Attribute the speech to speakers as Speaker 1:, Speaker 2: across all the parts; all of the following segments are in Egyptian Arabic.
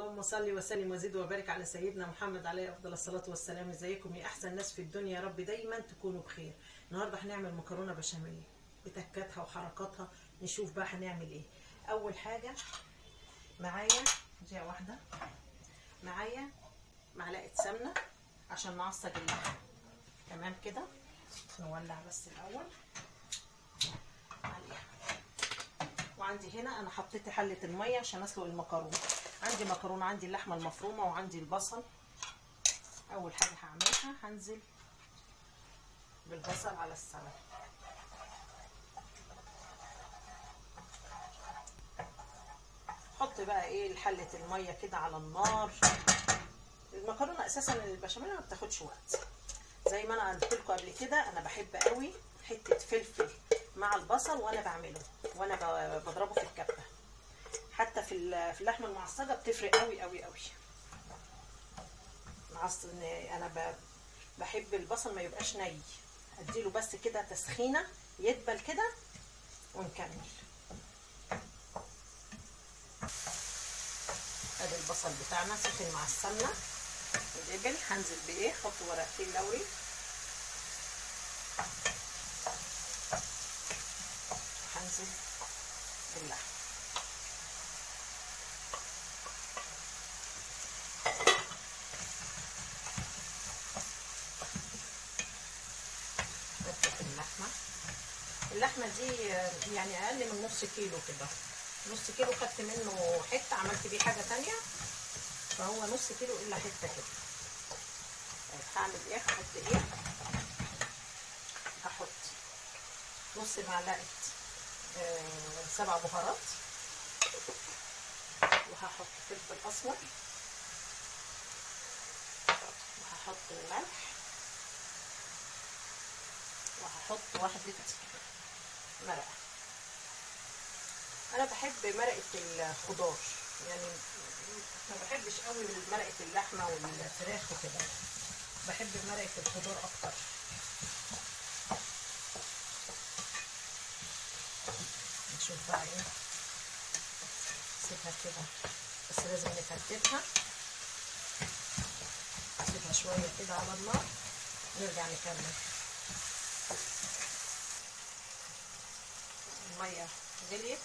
Speaker 1: اللهم صل وسلم وزد وبارك على سيدنا محمد عليه افضل الصلاه والسلام ازيكم يا احسن ناس في الدنيا يا رب دايما تكونوا بخير النهارده هنعمل مكرونه بشاميل بتكاتها وحركاتها نشوف بقى هنعمل ايه اول حاجه معايا دي واحده معايا معلقه سمنه عشان نعصج اللحم تمام كده نولع بس الاول عليها وعندي هنا انا حطيت حله الميه عشان اسلق المكرونه عندي مكرونه عندي اللحمه المفرومه وعندي البصل اول حاجه هعملها هنزل بالبصل على السمنه حط بقى ايه حله الميه كده على النار المكرونه اساسا البشاميل ما بتاخدش وقت زي ما انا قلت لكم قبل كده انا بحب قوي حته فلفل مع البصل وانا بعمله وانا بضربه في الكبه حتى في في اللحمه المعصجه بتفرق قوي قوي قوي معص انا بحب البصل ما يبقاش ني اديله بس كده تسخينه يدبل كده ونكمل ادي البصل بتاعنا سخن مع السمنه ودبل هنزل بايه احط ورقتين لوري هنزل باللحم اللحمه اللحمه دي يعني اقل من نص كيلو كده نص كيلو خدت منه حته عملت بيه حاجه تانية فهو نص كيلو الا حته كده هعمل ايه هحط ايه هحط نص معلقه آه سبع بهارات وهحط فلفل اسمر وهحط الملح وهحط واحده مرقه انا بحب مرقه الخضار يعني ما بحبش قوي مرقه اللحمه والفراخ وكده بحب مرقه الخضار اكتر نشوف بقى ايه نسيبها كده بس لازم نفتتها نسيبها شويه كده على النار نرجع نكمل الميه غليت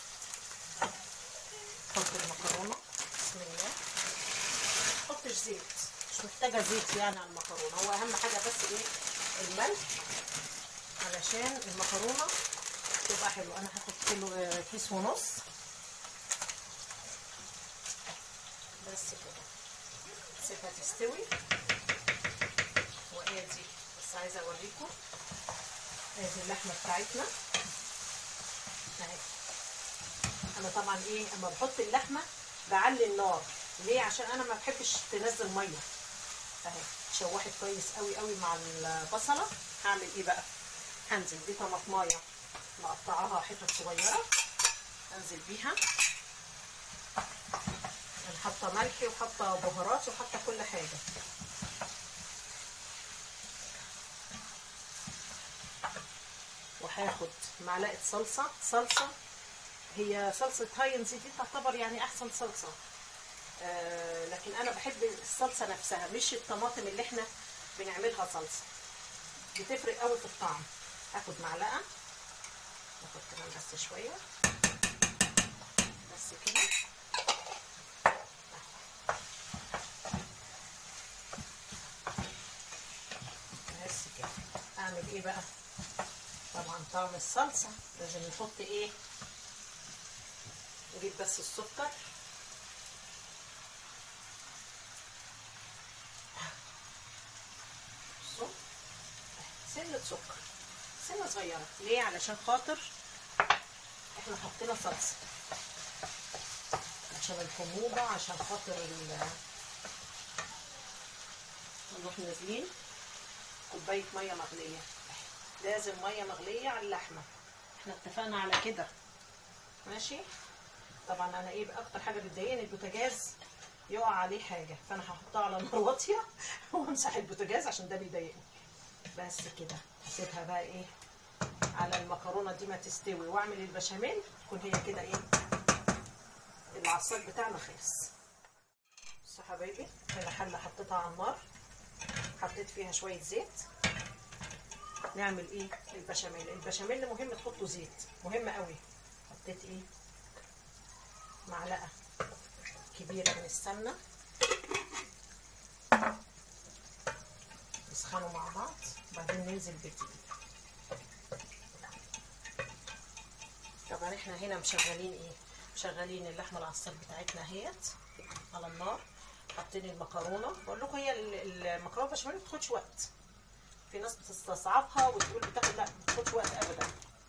Speaker 1: نحط المكرونه بسم الله نحطش زيت مش محتاجه زيت يعني على المكرونه هو اهم حاجه بس ايه الملح علشان المكرونه تبقى حلوه انا هاخد كيلو كيس ونص بس كده سيبها تستوي وادي بس عايزه اوريكم ادي اللحمه بتاعتنا اهي انا طبعا ايه اما بحط اللحمه بعلي النار ليه عشان انا ما بحبش تنزل ميه اهي اتشوحت كويس قوي قوي مع البصله هعمل ايه بقى هنزل دي طماطمايه مقطعاها حتت صغيره انزل بيها انا حاطه ملح وحاطه بهارات وحاطه كل حاجه وهاخد معلقه صلصه صلصه هي صلصه هاينز دي تعتبر يعني احسن صلصه آه لكن انا بحب الصلصه نفسها مش الطماطم اللي احنا بنعملها صلصه بتفرق قوي في الطعم هاخد معلقه ناخد كمان بس شويه بس كده بس كده اعمل ايه بقى طبعا طعم الصلصه لازم نحط ايه نجيب بس السكر سنة سكر سنة صغيرة ليه علشان خاطر احنا حطينا صلصة عشان الحموضة عشان خاطر ال نروح نازلين كوباية مية مغلية لازم مية مغلية على اللحمة احنا اتفقنا على كده ماشي طبعا انا ايه اكتر حاجه بتضايقني البوتاجاز يقع عليه حاجه فانا هحطها على نار واطيه وامسح البوتاجاز عشان ده بيضايقني بس كده هسيبها بقى ايه على المكرونه دي ما تستوي واعمل البشاميل تكون هي كده ايه العصاج بتاعنا خلص بصوا يا حبايبي هنا حله حطيتها على النار حطيت فيها شويه زيت نعمل ايه البشاميل البشاميل مهم تحطوا زيت مهم قوي حطيت ايه معلقه كبيره من السمنه يسخنوا مع بعض وبعدين ننزل بالدقيق طبعا احنا هنا مشغلين ايه مشغلين اللحمه العصار بتاعتنا اهيت على النار حاطين المكرونه بقول لكم هي المكرونه بشاميل ما بتاخدش وقت في ناس بتستصعبها وتقول بتاخد لا ما بتاخدش وقت ابدا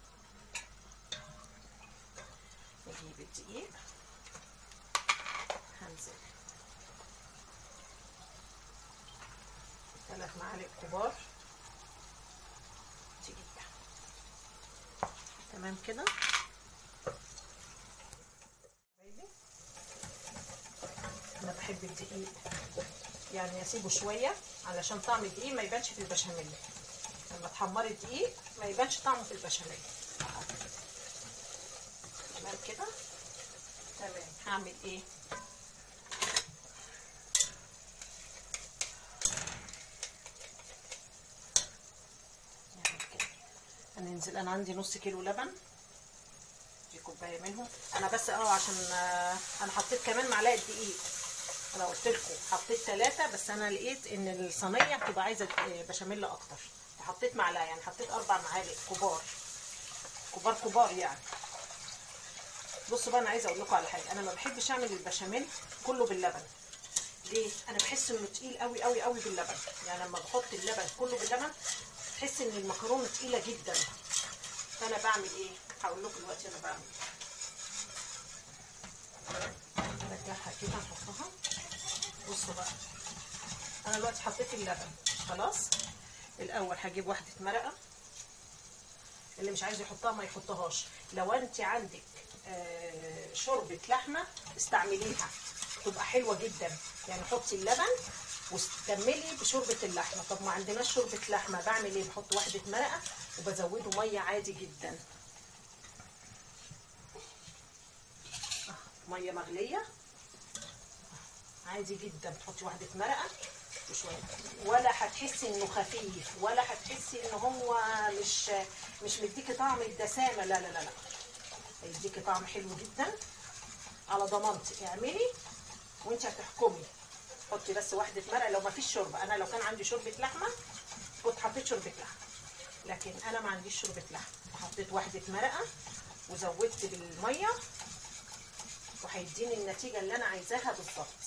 Speaker 1: نجيب الدقيق هنزل ثلاث معالق كبار دقيق تمام كده انا بحب الدقيق يعني اسيبه شويه علشان طعم الدقيق ما يبانش في البشاميل لما تحمري الدقيق ما يبانش طعمه في البشاميل تمام كده تمام هعمل ايه هننزل انا عندي نص كيلو لبن دي كوبايه منهم انا بس اه عشان انا حطيت كمان معلقه دقيق انا قلت لكم حطيت ثلاثة بس انا لقيت ان الصينيه بتبقى عايزه بشاميل اكتر فحطيت معلقه يعني حطيت اربع معالق كبار كبار كبار يعني بصوا بقى انا عايزه اقول لكم على حاجه انا ما بحبش اعمل البشاميل كله باللبن ليه انا بحس انه تقيل قوي قوي قوي باللبن يعني لما بحط اللبن كله باللبن تحس ان المكرونه تقيله جدا فانا بعمل ايه هقول لكم دلوقتي انا بعمل نرجعها كده نحطها بصوا بقى انا دلوقتي حطيت اللبن خلاص الاول هجيب واحده مرقه اللي مش عايز يحطها ما يحطهاش لو انت عندك آه شوربه لحمه استعمليها تبقى حلوه جدا يعني حطي اللبن واستكملي بشوربه اللحمه طب ما عندناش شوربه لحمه بعمل ايه بحط واحده مرقه وبزوده ميه عادي جدا ميه مغليه عادي جدا تحطي واحده مرقه وشويه ولا هتحسي انه خفيف ولا هتحسي ان هو مش مش مديكي طعم الدسامه لا لا لا لا هيديكي طعم حلو جدا على ضمانتي اعملي وانت هتحكمي حطي بس واحده مرقه لو ما فيش شوربه انا لو كان عندي شوربه لحمه كنت حطيت شوربه لحمه لكن انا ما عنديش شوربه لحمه حطيت واحده مرقه وزودت بالميه وهيديني النتيجه اللي انا عايزاها بالظبط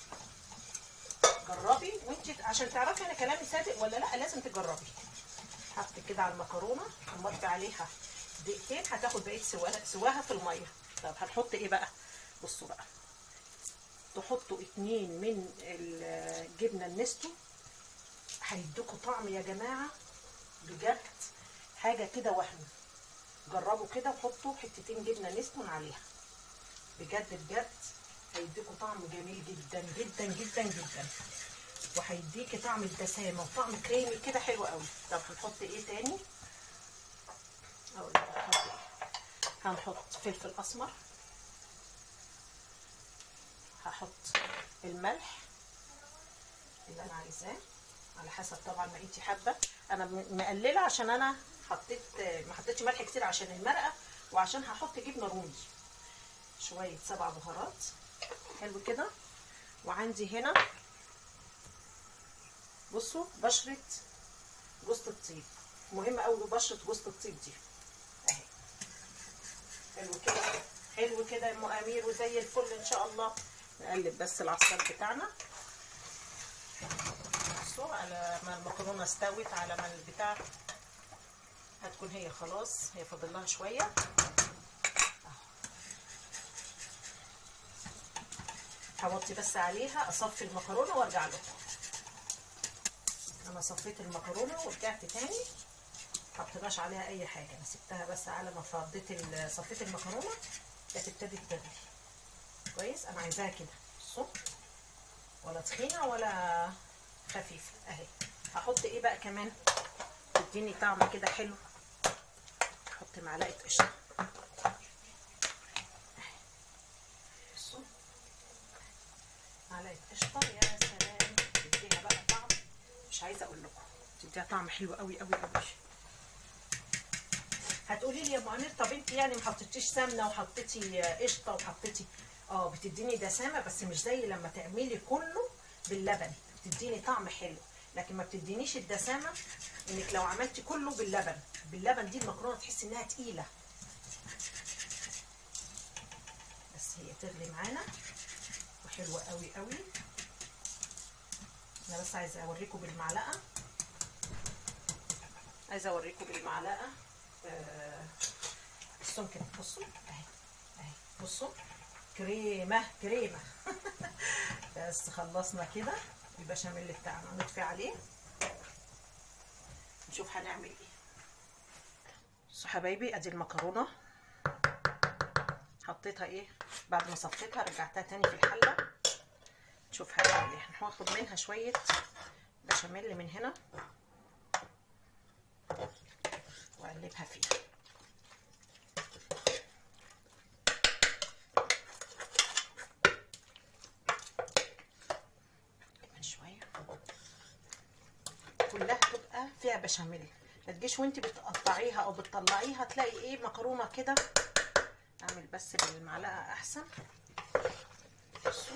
Speaker 1: جربي وانت عشان تعرفي انا كلامي صادق ولا لا لازم تجربي حط كده على المكرونه حمرت عليها دقيقتين هتاخد بقيه سواها سواها في الميه طب هنحط ايه بقى بصوا بقى تحطوا اتنين من الجبنه النستو هيدوكوا طعم يا جماعه بجد حاجه كده وهم جربوا كده وحطوا حتتين جبنه نستو عليها بجد بجد هيديكوا طعم جميل جدا جدا جدا جدا وهيديكي طعم الدسامه وطعم كريمي كده حلو قوي طب هنحط ايه تاني اقول لك هنحط ايه هنحط فلفل اسمر هحط الملح اللي انا عايزاه على حسب طبعا ما انت حابه انا مقلله عشان انا حطيت ما حطيتش ملح كتير عشان المرقه وعشان هحط جبنه رومي شويه سبع بهارات حلو كده وعندي هنا بصوا بشره جوز الطيب مهم قوي بشره جوز الطيب دي اهي حلو كده حلو كده يا ام امير وزي الفل ان شاء الله نقلب بس العصار بتاعنا بصوا على ما المكرونه استوت على ما البتاع هتكون هي خلاص هي فاضل لها شويه هوطي بس عليها اصفي المكرونه وارجع لكم انا صفيت المكرونه ورجعت تاني حطيناش عليها اي حاجه انا سبتها بس على ما فضيت صفيت المكرونه كانت ابتدت تغلي كويس انا عايزاها كده بصوا ولا تخينه ولا خفيفه اهي هحط ايه بقى كمان تديني طعم كده حلو احط معلقه قشطه معلقه قشطه بتديها طعم حلو قوي قوي قوي هتقولي لي يا ابو امير طب انت يعني ما حطيتيش سمنه وحطيتي قشطه وحطيتي اه بتديني دسامه بس مش زي لما تعملي كله باللبن بتديني طعم حلو لكن ما بتدينيش الدسامه انك لو عملتي كله باللبن باللبن دي المكرونه تحسي انها تقيله بس هي تغلي معانا وحلوه قوي قوي انا بس عايزه اوريكم بالمعلقه عايزه اوريكم بالمعلقه آه بصوا كده بصوا اهي اهي بصوا كريمه كريمه بس خلصنا كده البشاميل بتاعنا نطفي عليه نشوف هنعمل ايه بصوا حبايبي ادي المكرونه حطيتها ايه بعد ما صفيتها رجعتها تاني في الحله نشوف هنعمل ايه هناخد منها شويه بشاميل من هنا واقلبها فيها كمان شويه كلها تبقى فيها بشاميل ما تجيش وانت بتقطعيها او بتطلعيها تلاقي ايه مكرونه كده اعمل بس بالمعلقه احسن بصوا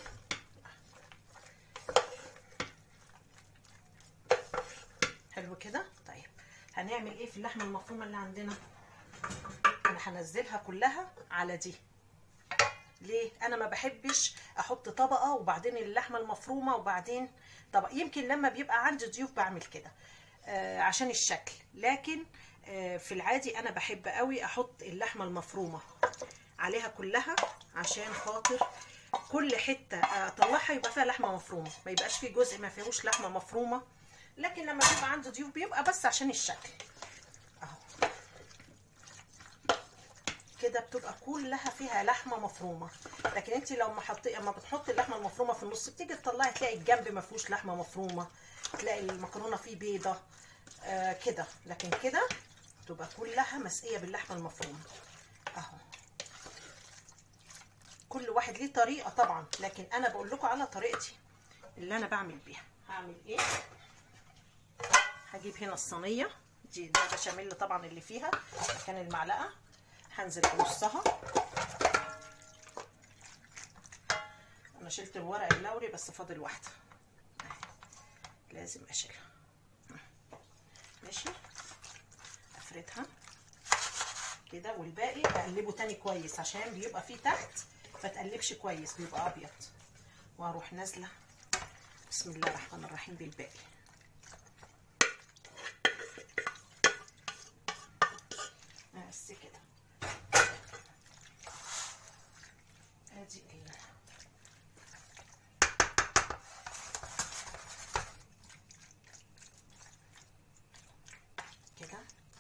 Speaker 1: حلو كده طيب هنعمل ايه في اللحمه المفرومه اللي عندنا انا هنزلها كلها على دي ليه انا ما بحبش احط طبقه وبعدين اللحمه المفرومه وبعدين طبقه يمكن لما بيبقى عندي ضيوف بعمل كده آه عشان الشكل لكن آه في العادي انا بحب قوي احط اللحمه المفرومه عليها كلها عشان خاطر كل حته اطلعها يبقى فيها لحمه مفرومه ما يبقاش في جزء ما فيهوش لحمه مفرومه لكن لما بيبقى عندي ضيوف بيبقى بس عشان الشكل اهو كده بتبقى كلها فيها لحمه مفرومه لكن انت لو ما حطي اما بتحطي اللحمه المفرومه في النص بتيجي تطلعي تلاقي الجنب ما فيهوش لحمه مفرومه تلاقي المكرونه فيه بيضه آه كده لكن كده تبقى كلها مسقيه باللحمه المفرومه اهو كل واحد ليه طريقه طبعا لكن انا بقول لكم على طريقتي اللي انا بعمل بيها هعمل ايه هجيب هنا الصينيه دي ده بشاميل طبعا اللي فيها مكان المعلقه هنزل بنصها انا شلت الورق اللوري بس فاضل واحده لازم اشيلها ماشي افردها كده والباقي اقلبه تاني كويس عشان بيبقى فيه تحت ما تقلبش كويس بيبقى ابيض واروح نازله بسم الله الرحمن الرحيم بالباقي بس كده ادي ال كده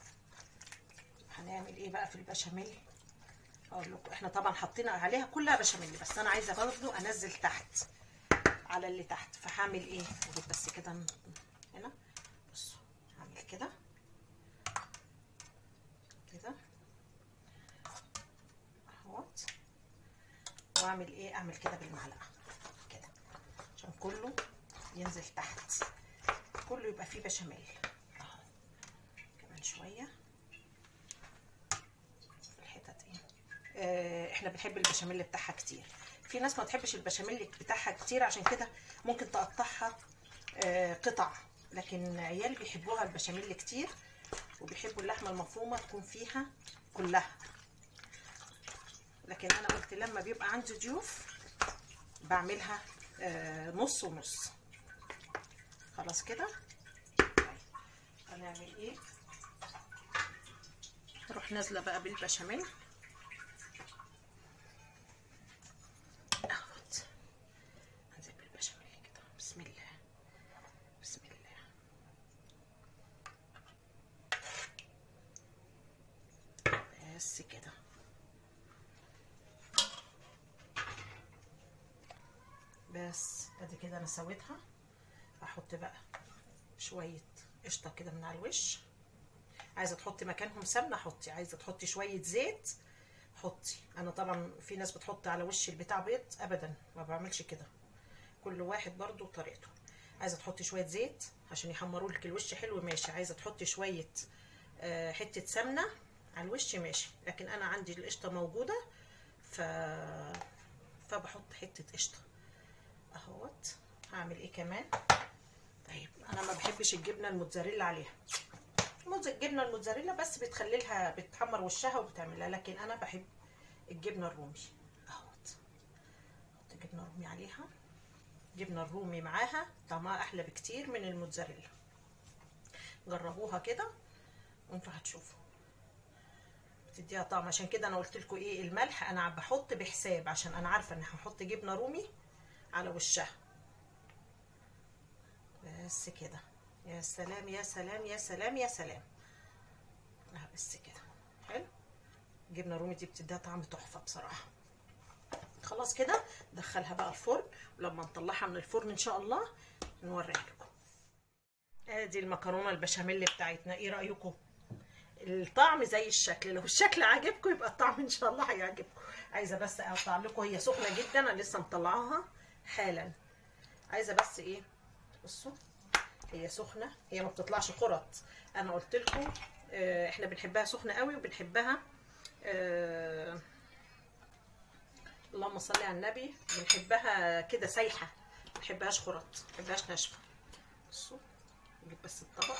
Speaker 1: هنعمل ايه بقى في البشاميل اقول لكم احنا طبعا حطينا عليها كلها بشاميل بس انا عايزه برضه انزل تحت على اللي تحت فهعمل ايه اجيب بس كده هنا بصوا هعمل كده كده اهوت واعمل ايه اعمل كده بالمعلقه كده عشان كله ينزل تحت كله يبقى فيه بشاميل اهو كمان شويه الحتت ايه آه احنا بنحب البشاميل بتاعها كتير في ناس ما تحبش البشاميل بتاعها كتير عشان كده ممكن تقطعها آه قطع لكن عيال بيحبوها البشاميل كتير وبيحبوا اللحمه المفرومه تكون فيها كلها لكن انا قلت لما بيبقى عندي ضيوف بعملها آه نص ونص خلاص كده هنعمل ايه هروح نازله بقى بالبشاميل اهوت انزل بالبشاميل كده بسم الله بسم الله بس كده بس ادي كده انا سويتها احط بقى شويه قشطه كده من على الوش عايزه تحطي مكانهم سمنه حطي عايزه تحطي شويه زيت حطي انا طبعا في ناس بتحط على وش البتاع بيض ابدا ما بعملش كده كل واحد برضو طريقته عايزه تحطي شويه زيت عشان يحمروا لك الوش حلو ماشي عايزه تحطي شويه آه، حته سمنه على الوش ماشي لكن انا عندي القشطه موجوده ف فبحط حته قشطه اهوت هعمل ايه كمان طيب انا ما بحبش الجبنه الموتزاريلا عليها موز الجبنه الموتزاريلا بس بتخلي لها بتحمر وشها وبتعملها لكن انا بحب الجبنه الرومي اهوت احط جبنه رومي عليها جبنه الرومي معاها طعمها احلى بكتير من الموتزاريلا جربوها كده وانتوا هتشوفوا بتديها طعم عشان كده انا قلت لكم ايه الملح انا بحط بحساب عشان انا عارفه ان هحط جبنه رومي على وشها بس كده يا سلام يا سلام يا سلام يا سلام اه بس كده حلو جبنه رومي دي بتديها طعم تحفه بصراحه خلاص كده ندخلها بقى الفرن ولما نطلعها من الفرن ان شاء الله نوريها لكم ادي المكرونه البشاميل بتاعتنا ايه رايكم الطعم زي الشكل لو الشكل عجبكم يبقى الطعم ان شاء الله هيعجبكم عايزه بس اقطع لكم هي سخنه جدا انا لسه مطلعاها حالا عايزه بس ايه بصوا هي سخنه هي ما بتطلعش خرط انا قلت لكم آه احنا بنحبها سخنه قوي وبنحبها آه اللهم صل على النبي بنحبها كده سايحه ما بنحبهاش خرط ما بنحبهاش ناشفه بصوا نجيب بس الطبق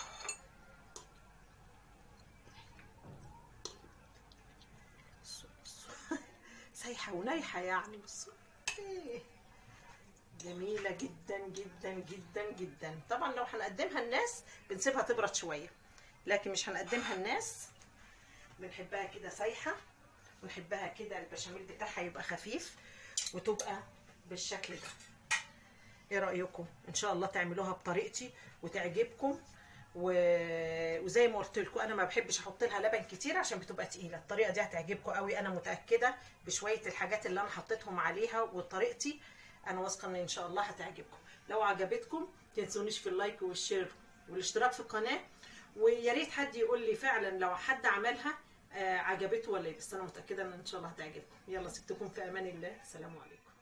Speaker 1: بصوا بصوا سايحه ونايحه يعني بصوا إيه. جميله جدا جدا جدا جدا طبعا لو هنقدمها الناس بنسيبها تبرد شويه لكن مش هنقدمها الناس بنحبها كده سايحه ونحبها كده البشاميل بتاعها يبقى خفيف وتبقى بالشكل ده ايه رايكم ان شاء الله تعملوها بطريقتي وتعجبكم و... وزي ما قلت لكم انا ما بحبش احط لها لبن كتير عشان بتبقى تقيله الطريقه دي هتعجبكم قوي انا متاكده بشويه الحاجات اللي انا حطيتهم عليها وطريقتي انا واثقه ان ان شاء الله هتعجبكم لو عجبتكم تنسونيش في اللايك والشير والاشتراك في القناه ويا ريت حد يقول لي فعلا لو حد عملها آه عجبته ولا ايه بس انا متاكده ان ان شاء الله هتعجبكم يلا سبتكم في امان الله سلام عليكم